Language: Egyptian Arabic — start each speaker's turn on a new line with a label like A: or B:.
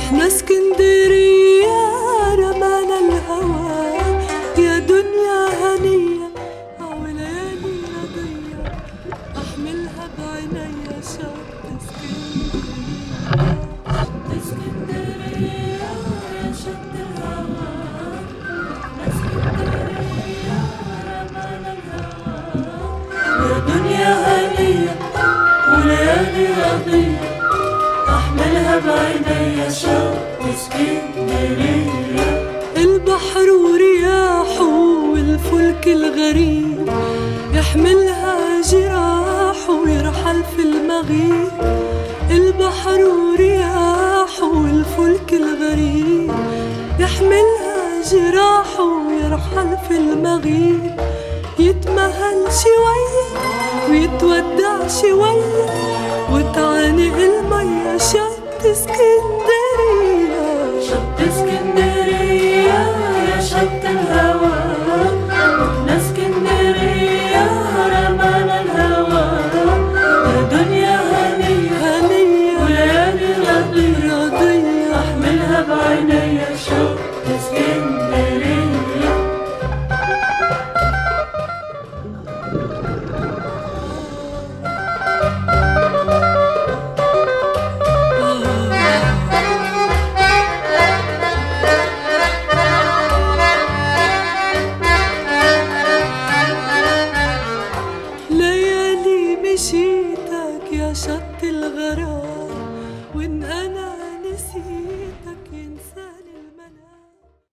A: احنا اسكندرية رمانا الهوى يا دنيا هنية أو ليالي رضية أحملها بعينيا شط اسكندرية اسكندرية يا شط الهوى اسكندرية رمانا الهوى يا دنيا هنية وليالي رضية أحملها بعينيا شوق اسكندرية البحر ورياحه والفلك الغريب يحملها جراحه ويرحل في المغيب البحر ورياحه والفلك الغريب يحملها جراحه ويرحل في المغيب يتمهل شوية ويتودع شوية وتعانق المية شط اسكندرية شط اسكندرية يا شط الهوى احنا اسكندرية رمانا الهوى يا دنيا هنية هنية وليالي رضية رضية احملها بعينيا شط اسكندرية ليالي مشيتك يا شط الغرام وان انا